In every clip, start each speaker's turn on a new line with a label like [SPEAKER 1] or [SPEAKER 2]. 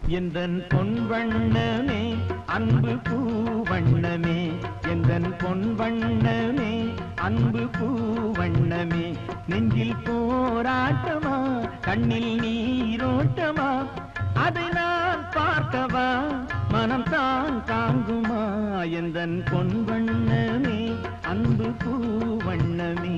[SPEAKER 1] எந்தன் பொன் வண்ணமே அன்பு பூவண்ணமே எந்தன் பொன் வண்ணமே அன்பு பூவண்ணமே நெஞ்சில் போராட்டமா கண்ணில் நீரோட்டமா அதை நான் பார்க்கவா மனம் தான் தாங்குமா எந்தன் பொன் வண்ணமே அன்பு பூவண்ணமே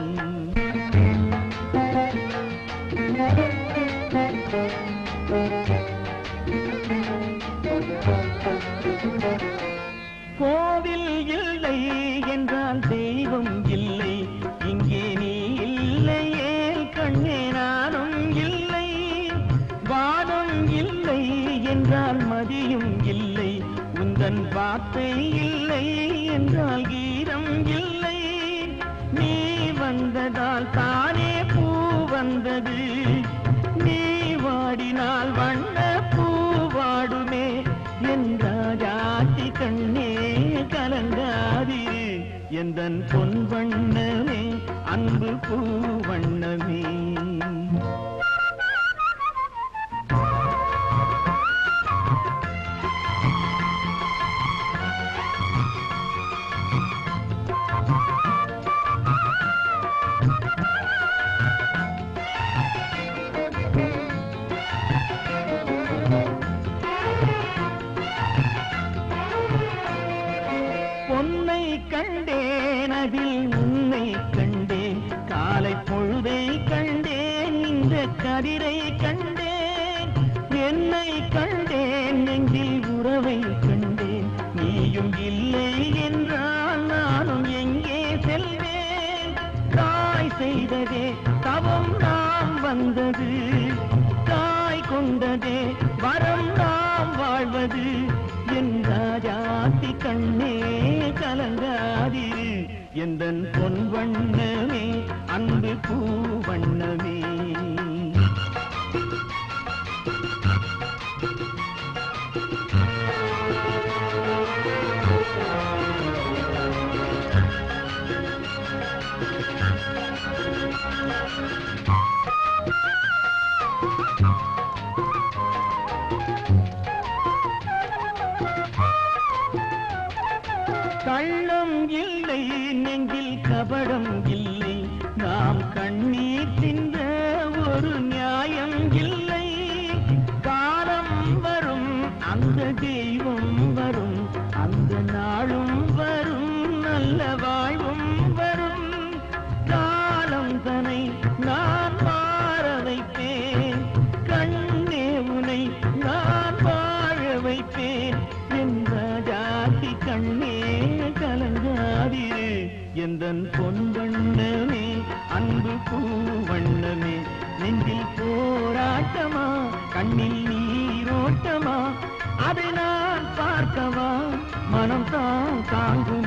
[SPEAKER 1] கோவில் இல்லை என்றால் தெய்வம் இல்லை இங்கே நீ இல்லையே கண்ணே நானும் இல்லை வானம் இல்லை என்றால் மதியும் இல்லை உந்தன் வார்த்தை இல்லை என்றால் கீதம் இல்லை நீ வந்ததால் தானே பூ வந்தது நீ வாடினால் வண்ண பூ வாடுமே என்றாஜாத்தி கண்ணே கலங்காதிரு எந்தன் பொன் வண்ணமே அன்பு பூ வண்ணமே பொன்னை கண்டேன் அதில் உன்னை கண்டேன் காலை பொழுதை கண்டேன் இந்த கதிரை கண்டேன் என்னை கண்டேன் நெஞ்சில் உறவை கண்டேன் நீயும் இல்லை என்றால் நானும் எங்கே செல்வேன் தாய் செய்ததே தவம் நாம் வந்தது தாய் கொண்டதே வரம் நாம் வாழ்வது என் ராஜாத்தி கண்ணே கலங்காதிரு எந்தன் பொன் வண்ணமே அன்பு பூ வண்ணமே கள்ளம் இல்லை நெஞ்சில் கபடம் இல்லை நாம் கண்ணீர் சிந்த ஒரு நியாயம் இல்லை காலம் வரும் அந்த தெய்வம் வரும் அந்த நாளும் வரும் நல்ல வாழ்வும் வரும் காலம் தனை நான் மாற வைப்பேன் கண்ணே உனை நான் வாழ வைப்பேன் என்ற ஜாதி கண்ணே கலங்காதிரு எந்தன் பொன் வண்ணமே அன்பு பூ வண்ணமே நெஞ்சில் போராட்டமா கண்ணில் நீரோட்டமா அதை நான் பார்க்கவா மனம் தான் தாங்கும்